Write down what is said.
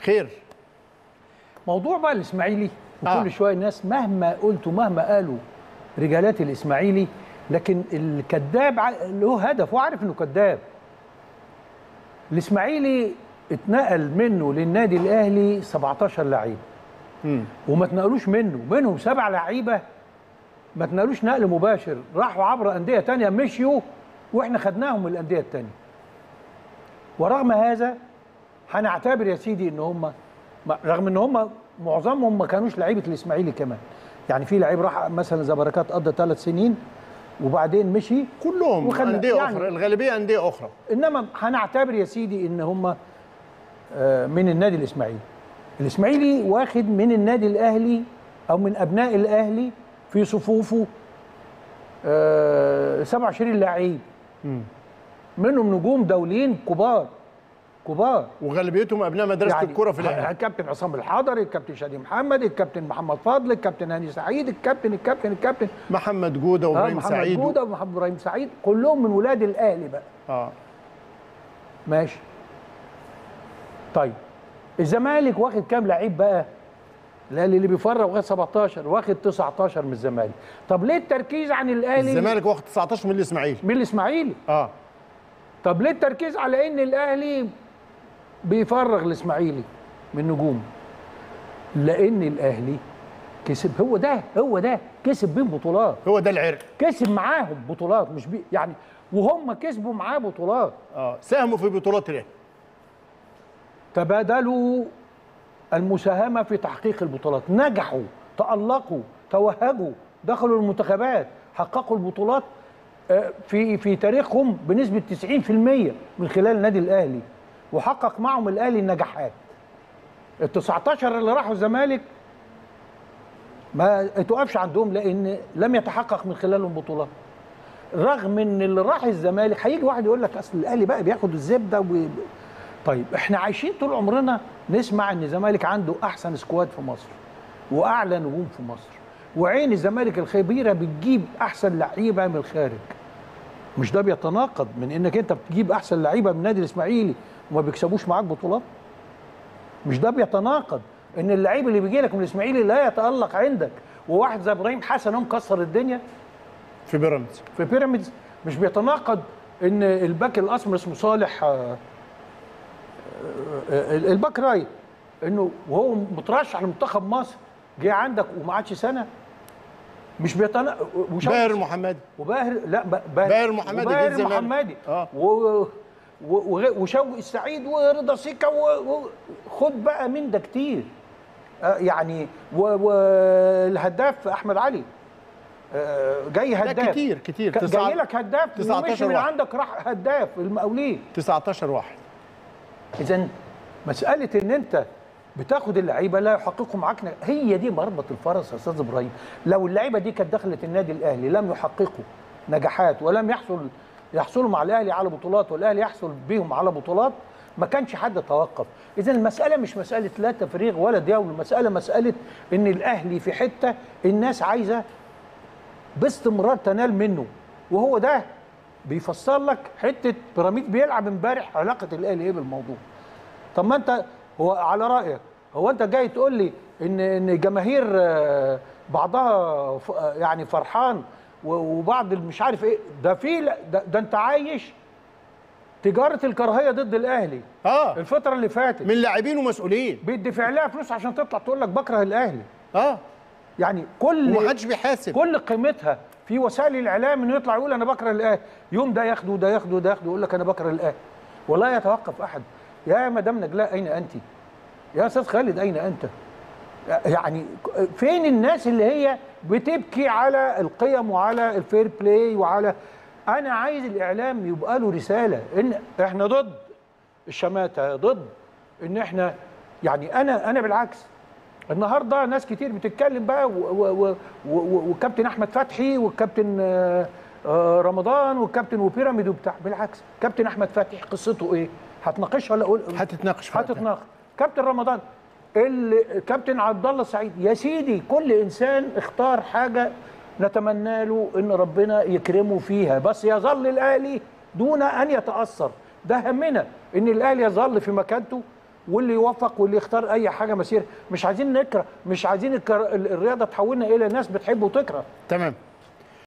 خير موضوع بقى الاسماعيلي وكل آه. آه. شويه الناس مهما قلت ومهما قالوا رجالات الاسماعيلي لكن الكذاب ع- له هدف وعارف انه كذاب الاسماعيلي اتنقل منه للنادي الاهلي 17 لعيب مم. وما اتنقلوش منه منهم سبع لعيبه ما اتنقلوش نقل مباشر راحوا عبر انديه تانية مشيوا واحنا خدناهم من الانديه التانية ورغم هذا هنعتبر يا سيدي ان هم ما- رغم ان هم معظمهم ما كانوش لعيبه الاسماعيلي كمان يعني في لعيب راح مثلا زي بركات قضى ثلاث سنين وبعدين مشي كلهم وخلى- انديه يعني- اخرى الغالبيه انديه اخرى انما هنعتبر يا سيدي ان هم آه، من النادي الاسماعيلي الاسماعيلي واخد من النادي الاهلي او من ابناء الاهلي في صفوفه آه، 27 لعيب منهم نجوم دوليين كبار كبار وغالبيتهم ابناء مدرسه يعني الكره في الاهلي الكابتن عصام الحضري الكابتن شادي محمد الكابتن محمد فضل الكابتن هاني سعيد الكابتن الكابتن الكابتن محمد جوده آه، وابراهيم محمد سعيد جوده ومحمد ابراهيم سعيد كلهم من ولاد الاهلي بقى اه ماشي طيب الزمالك واخد كام لعيب بقى الاهلي اللي بيفرغ واخد 17 واخد 19 من الزمالك طب ليه التركيز عن الاهلي الزمالك واخد 19 من الاسماعيلي من الاسماعيلي اه طب ليه التركيز على ان الاهلي بيفرغ الاسماعيلي من نجوم لان الاهلي كسب هو ده هو ده كسب بين بطولات هو ده العرق كسب معاهم بطولات مش بي يعني وهم كسبوا معاه بطولات اه ساهموا في بطولات الاهلي تبادلوا المساهمه في تحقيق البطولات نجحوا تالقوا توهجوا دخلوا المنتخبات حققوا البطولات آه، في في تاريخهم بنسبه 90% من خلال النادي الاهلي وحقق معهم الاهلي النجاحات ال 19 اللي راحوا الزمالك ما توقفش عندهم لان لم يتحقق من خلالهم بطولات رغم ان اللي راح الزمالك هيجي واحد يقول لك اصل الاهلي بقى بياخد الزبده و... طيب احنا عايشين طول عمرنا نسمع ان الزمالك عنده احسن سكواد في مصر واعلى نجوم في مصر وعين الزمالك الخبيره بتجيب احسن لعيبه من الخارج مش ده بيتناقض من انك انت بتجيب احسن لعيبه من النادي الاسماعيلي وما بيكسبوش معاك بطولات مش ده بيتناقض ان اللعيب اللي بيجي لك من الاسماعيلي لا يتالق عندك وواحد زي ابراهيم حسن هو مكسر الدنيا في بيراميدز في بيراميدز مش بيتناقض ان الباك الاسمر اسمه صالح آه، آه، الباك رايت انه وهو مترشح لمنتخب مصر جه عندك وما عادش سنه مش بيتناقض باهر المحمدي وباهر لا ب- باهر المحمدي جه وباهر الزمالك. المحمدي آه. و و- وغ- وشوقي السعيد ورضا سيكا وخد بقى من ده كتير آه، يعني والهداف احمد علي آه، جاي لا هداف كتير كتير ك- تسعة- جاي لك هداف 19 ومشي من واحد. عندك راح هداف المقاولين 19 واحد اذا مساله ان انت بتاخد اللعيبه لا يحققوا معاك نج- هي دي مربط الفرس يا استاذ ابراهيم لو اللعيبه دي كانت دخلت النادي الاهلي لم يحققوا نجاحات ولم يحصل يحصلوا مع الاهلي على بطولات والاهلي يحصل بيهم على بطولات ما كانش حد توقف اذا المساله مش مساله لا تفريغ ولا ديول المساله مساله ان الاهلي في حته الناس عايزه باستمرار تنال منه وهو ده بيفسر لك حته بيراميد بيلعب امبارح علاقه الاهلي ايه بالموضوع طب ما انت هو على رايك هو انت جاي تقول لي ان ان جماهير آه، بعضها ف- آه، يعني فرحان و- وبعض اللي مش عارف ايه ده في لا- ده, ده انت عايش تجاره الكراهيه ضد الاهلي اه الفتره اللي فاتت من لاعبين ومسؤولين بيدفع لها فلوس عشان تطلع تقول لك بكره الاهلي اه يعني كل ومحدش بيحاسب كل قيمتها في وسائل الاعلام انه يطلع يقول انا بكره الاهلي يوم ده ياخده وده ياخده وده ياخده يقول لك انا بكره الاهلي ولا يتوقف احد يا مدام نجلاء اين انت يا استاذ خالد اين انت يعني فين الناس اللي هي بتبكي على القيم وعلى الفير بلاي وعلى انا عايز الاعلام يبقى له رساله ان احنا ضد الشماته ضد ان احنا يعني انا انا بالعكس النهارده ناس كتير بتتكلم بقى و- و- و- و- والكابتن احمد فتحي والكابتن آه، آه، رمضان والكابتن وبيراميد وبتاع بالعكس كابتن احمد فتحي قصته ايه؟ هتناقشها ولا اقول هتتناقش في وقتها. هتتناقش كابتن رمضان اللي كابتن عبد الله السعيد يا سيدي كل انسان اختار حاجه نتمنى له ان ربنا يكرمه فيها بس يظل الاهلي دون ان يتاثر ده همنا ان الاهلي يظل في مكانته واللي يوفق واللي يختار اي حاجه مسير مش عايزين نكره مش عايزين الكر... ال- الرياضه تحولنا الى ناس بتحب وتكره تمام